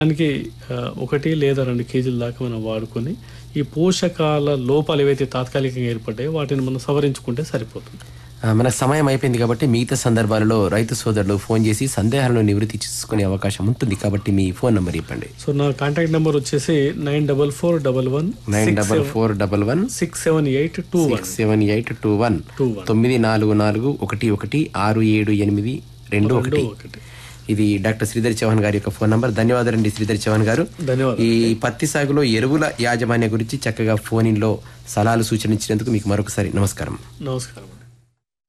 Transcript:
దానికి ఆ, ఒకటి లేదా రెండు కేజీల దాకా మనం వాడుకొని ఈ పోషకాల లోపాలు ఏవైతే తాత్కాలికంగా ఏర్పడ్డాయో వాటిని మనం సవరించుకుంటే సరిపోతుంది ఆ, మన సమయం అయిపోయింది కాబట్టి మిగతా సందర్భాలలో రైతు సోదరులు ఫోన్ చేసి సందేహాలను నివృత్తి చేసుకునే అవకాశం ఉంటుంది కాబట్టి మీ ఫోన్ నంబర్ ఇవ్వండి సో నా కాంటాక్ట్ నెంబర్ వచ్చేసి nine double four double one nine double four double one six seven eight two one six seven eight two one two one తొమ్మిది నాలుగు నాలుగు ఒకటి ఒకటి ఆరు ఏడు ఎనిమిది రెండు ఒకటి ఒకటి ఇది డాక్టర్ శ్రీధర్ చౌహాన్ గారి యొక్క ఫోన్ నంబర్ ధన్యవాదాలండి శ్రీధర్ చౌహాన్ గారు ధన్యవాదాలు ఈ పత్తి సాగులో ఎరువుల యాజమాన్య గురించి చక్కగా ఫోన్ లో సలహాలు సూచన ఇచ్చినందుకు మీకు మరొకసారి నమస్కారం నమస్కారం